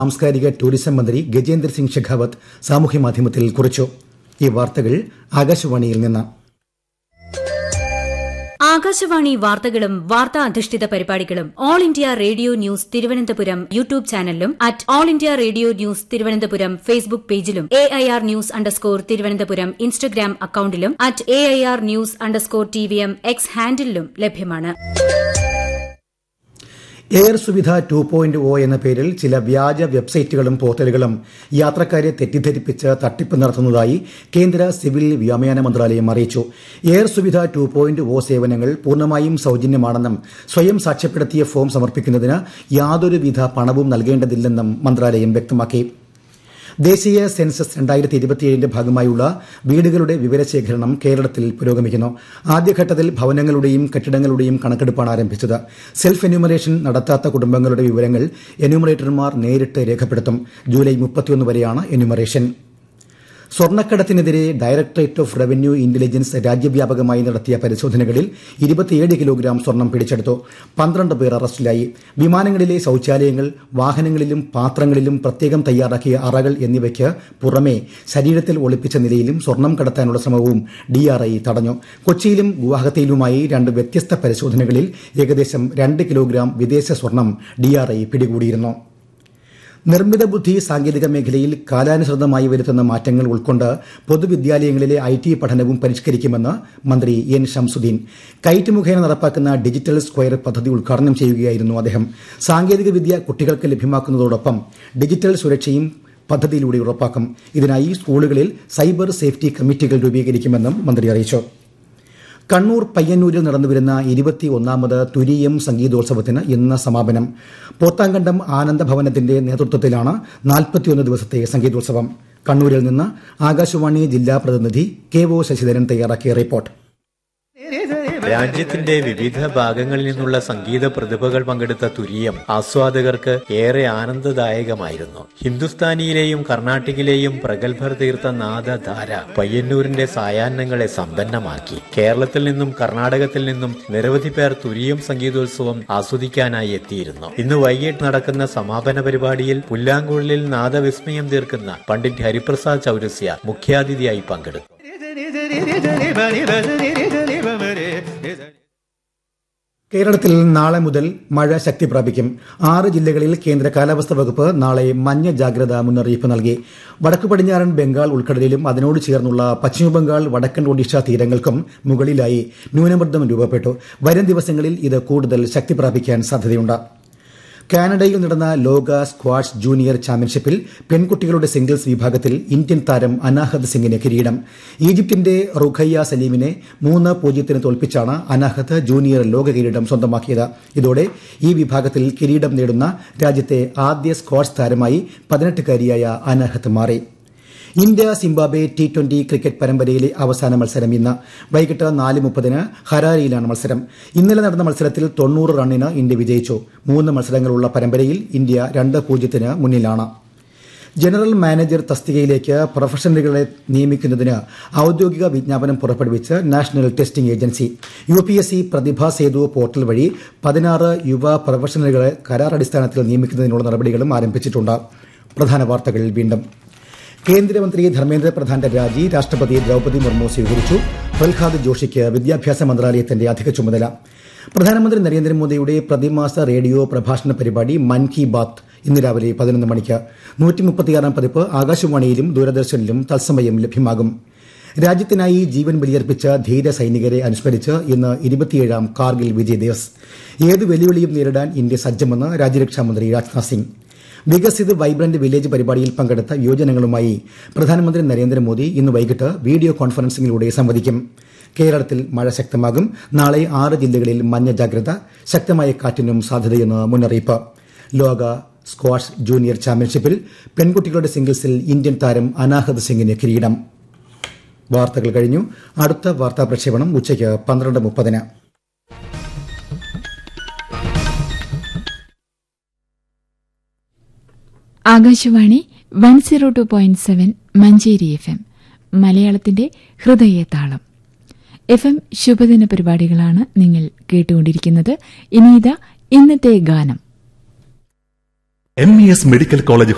സാംസ്കാരിക ടൂറിസം മന്ത്രി ഗജേന്ദ്ര സിംഗ് ഷെഖാവത്ത് സാമൂഹ്യമാധ്യമത്തിൽ കുറിച്ചു ഈ വാർത്തകൾ ആകാശവാണിയിൽ നിന്ന് ആകാശവാണി വാർത്തകളും വാർത്താ അധിഷ്ഠിത പരിപാടികളും All India Radio news Thiruvananthapuram YouTube ചാനലിലും at All India Radio news Thiruvananthapuram Facebook പേജിലും A I R news underscore Thiruvananthapuram Instagram അക്കൌണ്ടിലും at A I R news underscore T V M X ഹാൻഡിലും ലഭ്യമാണ് air Suvidha two point O എന്ന പേരിൽ ചില വ്യാജ വെബ്സൈറ്റുകളും പോർട്ടലുകളും യാത്രക്കാരെ തെറ്റിദ്ധരിപ്പിച്ച് തട്ടിപ്പ് നടത്തുന്നതായി കേന്ദ്ര സിവിൽ വ്യോമയാന മന്ത്രാലയം അറിയിച്ചു air Suvidha two point O സേവനങ്ങൾ പൂർണ്ണമായും സൌജന്യമാണെന്നും സ്വയം സാക്ഷ്യപ്പെടുത്തിയ ഫോം സമർപ്പിക്കുന്നതിന് യാതൊരുവിധ പണവും നൽകേണ്ടതില്ലെന്നും മന്ത്രാലയം വ്യക്തമാക്കി ദേശീയ സെൻസസ് രണ്ടായിരത്തി ഇരുപത്തിയേഴിന്റെ ഭാഗമായുള്ള വീടുകളുടെ വിവരശേഖരണം കേരളത്തിൽ പുരോഗമിക്കുന്നു ആദ്യഘട്ടത്തിൽ ഭവനങ്ങളുടെയും കെട്ടിടങ്ങളുടെയും കണക്കെടുപ്പാണ് ആരംഭിച്ചത് സെൽഫ് എന്യൂമറേഷൻ നടത്താത്ത കുടുംബങ്ങളുടെ വിവരങ്ങൾ എന്യൂമറേറ്റർമാർ നേരിട്ട് രേഖപ്പെടുത്തും ജൂലൈ മുപ്പത്തിയൊന്ന് വരെയാണ് എന്യൂമറേഷൻ സ്വർണ്ണക്കടത്തിനെതിരെ ഡയറക്ടറേറ്റ് ഓഫ് റവന്യൂ ഇന്റലിജൻസ് രാജ്യവ്യാപകമായി നടത്തിയ പരിശോധനകളിൽ ഇരുപത്തിയേഴ് കിലോഗ്രാം സ്വർണം പിടിച്ചെടുത്തു പന്ത്രണ്ട് പേർ അറസ്റ്റിലായി വിമാനങ്ങളിലെ ശൌചാലയങ്ങൾ വാഹനങ്ങളിലും പാത്രങ്ങളിലും പ്രത്യേകം തയ്യാറാക്കിയ അറകൾ എന്നിവയ്ക്ക് പുറമെ ശരീരത്തിൽ ഒളിപ്പിച്ച നിലയിലും സ്വർണം കടത്താനുള്ള ശ്രമവും ഡിആർഐ തടഞ്ഞു കൊച്ചിയിലും ഗുവാഹത്തിയിലുമായി രണ്ട് വ്യത്യസ്ത പരിശോധനകളിൽ ഏകദേശം രണ്ട് കിലോഗ്രാം വിദേശ സ്വർണം ഡിആർഐ പിടികൂടിയിരുന്നു നിർമ്മിത ബുദ്ധി സാങ്കേതിക മേഖലയിൽ കാലാനുസൃതമായി വരുത്തുന്ന മാറ്റങ്ങൾ ഉൾക്കൊണ്ട് പൊതുവിദ്യാലയങ്ങളിലെ ഐ ടി പഠനവും പരിഷ്കരിക്കുമെന്ന് മന്ത്രി എൻ ഷംസുദ്ദീൻ കൈറ്റ് മുഖേന നടപ്പാക്കുന്ന ഡിജിറ്റൽ സ്ക്വയർ പദ്ധതി ഉദ്ഘാടനം ചെയ്യുകയായിരുന്നു അദ്ദേഹം സാങ്കേതികവിദ്യ കുട്ടികൾക്ക് ലഭ്യമാക്കുന്നതോടൊപ്പം ഡിജിറ്റൽ സുരക്ഷയും പദ്ധതിയിലൂടെ ഉറപ്പാക്കും ഇതിനായി സ്കൂളുകളിൽ സൈബർ സേഫ്റ്റി കമ്മിറ്റികൾ രൂപീകരിക്കുമെന്നും മന്ത്രി അറിയിച്ചു കണ്ണൂർ പയ്യന്നൂരിൽ നടന്നുവരുന്ന ഇരുപത്തി ഒന്നാമത് തുരീയം സംഗീതോത്സവത്തിന് ഇന്ന് സമാപനം പോത്താങ്കണ്ടം ആനന്ദഭവനത്തിന്റെ നേതൃത്വത്തിലാണ് നാൽപ്പത്തിയൊന്ന് ദിവസത്തെ സംഗീതോത്സവം കണ്ണൂരിൽ നിന്ന് ആകാശവാണി ജില്ലാ പ്രതിനിധി കെ ഒ ശശിധരൻ തയ്യാറാക്കിയ റിപ്പോർട്ട് രാജ്യത്തിന്റെ വിവിധ ഭാഗങ്ങളിൽ നിന്നുള്ള സംഗീത പ്രതിഭകൾ പങ്കെടുത്ത തുരീയം ആസ്വാദകർക്ക് ഏറെ ആനന്ദദായകമായിരുന്നു ഹിന്ദുസ്ഥാനിയിലെയും കർണാട്ടിക്കിലെയും പ്രഗത്ഭർ തീർത്ത നാദധാര പയ്യന്നൂരിന്റെ സായാഹ്നങ്ങളെ സമ്പന്നമാക്കി കേരളത്തിൽ നിന്നും കർണാടകത്തിൽ നിന്നും നിരവധി പേർ തുരീയം സംഗീതോത്സവം ആസ്വദിക്കാനായി എത്തിയിരുന്നു ഇന്ന് വൈകിട്ട് നടക്കുന്ന സമാപന പരിപാടിയിൽ പുല്ലാങ്കുഴലിൽ നാദവിസ്മയം തീർക്കുന്ന പണ്ഡിറ്റ് ഹരിപ്രസാദ് ചൌരസ്യ മുഖ്യാതിഥിയായി പങ്കെടുത്തു കേരളത്തിൽ നാളെ മുതൽ മഴ ശക്തി പ്രാപിക്കും ആറ് ജില്ലകളിൽ കേന്ദ്ര കാലാവസ്ഥാ വകുപ്പ് നാളെ മഞ്ഞ ജാഗ്രതാ മുന്നറിയിപ്പ് നൽകി വടക്കു പടിഞ്ഞാറൻ ബംഗാൾ ഉൾക്കടലിലും അതിനോട് ചേർന്നുള്ള പശ്ചിമബംഗാൾ വടക്കൻ ഒഡീഷ തീരങ്ങൾക്കും മുകളിലായി ന്യൂനമർദ്ദം രൂപപ്പെട്ടു വരും ദിവസങ്ങളിൽ ഇത് കൂടുതൽ ശക്തി പ്രാപിക്കാൻ സാധ്യതയുണ്ട് കാനഡയിൽ നടന്ന ലോക സ്ക്വാഷ് ജൂനിയർ ചാമ്പ്യൻഷിപ്പിൽ പെൺകുട്ടികളുടെ സിംഗിൾസ് വിഭാഗത്തിൽ ഇന്ത്യൻ താരം അനാഹത് സിംഗിന് കിരീടം ഈജിപ്തിന്റെ റുഖയ്യ സലീമിനെ മൂന്ന് പൂജ്യത്തിന് തോൽപ്പിച്ചാണ് അനാഹത് ജൂനിയർ ലോക കിരീടം സ്വന്തമാക്കിയത് ഇതോടെ ഈ വിഭാഗത്തിൽ കിരീടം നേടുന്ന രാജ്യത്തെ ആദ്യ സ്ക്വാഷ് താരമായി പതിനെട്ടുകാരിയായ അനാഹത് മാറി India Zimbabwe T twenty cricket പരമ്പരയിലെ അവസാന മത്സരം ഇന്ന് വൈകിട്ട് നാല് മുപ്പതിന് ഹരാരിയിലാണ് മത്സരം ഇന്നലെ നടന്ന മത്സരത്തിൽ തൊണ്ണൂറ് റണ്ണിന് ഇന്ത്യ വിജയിച്ചു മൂന്ന് മത്സരങ്ങളുള്ള പരമ്പരയിൽ ഇന്ത്യ രണ്ട് പൂജ്യത്തിന് മുന്നിലാണ് ജനറൽ മാനേജർ തസ്തികയിലേക്ക് പ്രൊഫഷണലുകളെ നിയമിക്കുന്നതിന് ഔദ്യോഗിക വിജ്ഞാപനം പുറപ്പെടുവിച്ച് national testing agency U P S C Pratibha Setu portal വഴി പതിനാറ് യുവ പ്രൊഫഷണലുകളെ കരാർ അടിസ്ഥാനത്തിൽ നിയമിക്കുന്നതിനുള്ള നടപടികളും ആരംഭിച്ചിട്ടുണ്ട് പ്രധാന വാർത്തകൾ വീണ്ടും കേന്ദ്രമന്ത്രി ധർമ്മേന്ദ്ര പ്രധാന്റെ രാജി രാഷ്ട്രപതി ദ്രൌപദി മുർമു സ്വീകരിച്ചു പ്രഹ്ലാദ് ജോഷിക്ക് വിദ്യാഭ്യാസ മന്ത്രാലയത്തിന്റെ അധിക ചുമതല പ്രധാനമന്ത്രി നരേന്ദ്രമോദിയുടെ പ്രതിമാസ റേഡിയോ പ്രഭാഷണ പരിപാടി മൻ കി ബാത്ത് ഇന്ന് രാവിലെ പതിനൊന്ന് മണിക്ക് നൂറ്റിമുപ്പത്തിയാറാം പതിപ്പ് ആകാശവാണിയിലും ദൂരദർശനിലും തത്സമയം ലഭ്യമാകും രാജ്യത്തിനായി ജീവൻ ബലിയർപ്പിച്ച ധീര സൈനികരെ അനുസ്മരിച്ച് ഇന്ന് ഇരുപത്തിയേഴാം കാർഗിൽ വിജയ് ദിവസ് ഏത് വെല്ലുവിളിയും നേരിടാൻ ഇന്ത്യ സജ്ജമെന്ന് രാജ്യരക്ഷാമന്ത്രി രാജ്നാഥ് സിംഗ് വികസിത് വൈബ്രന്റ് വില്ലേജ് പരിപാടിയിൽ പങ്കെടുത്ത യുവജനങ്ങളുമായി പ്രധാനമന്ത്രി നരേന്ദ്രമോദി ഇന്ന് വൈകിട്ട് വീഡിയോ കോൺഫറൻസിംഗിലൂടെ സംവദിക്കും കേരളത്തിൽ മഴ ശക്തമാകും നാളെ ആറ് ജില്ലകളിൽ മഞ്ഞ ജാഗ്രത ശക്തമായ കാറ്റിനും സാധ്യതയെന്ന് മുന്നറിയിപ്പ് ലോക സ്ക്വാഷ് ജൂനിയർ ചാമ്പ്യൻഷിപ്പിൽ പെൺകുട്ടികളുടെ സിംഗിൾസിൽ ഇന്ത്യൻ താരം അനാഹത് സിംഗിന് കിരീടം വാർത്തകൾ കഴിഞ്ഞു അടുത്ത വാർത്താ പ്രക്ഷേപണം ഉച്ചയ്ക്ക് പന്ത്രണ്ട് മുപ്പതിന് Akashvani one zero two point seven Manjeri F M മലയാളത്തിന്റെ ഹൃദയതാളം എഫ് എം ശുഭദിന പരിപാടികളാണ് നിങ്ങൾ കേട്ടുകൊണ്ടിരിക്കുന്നത് ഇനിയിതാ ഇന്നത്തെ ഗാനം M E S medical college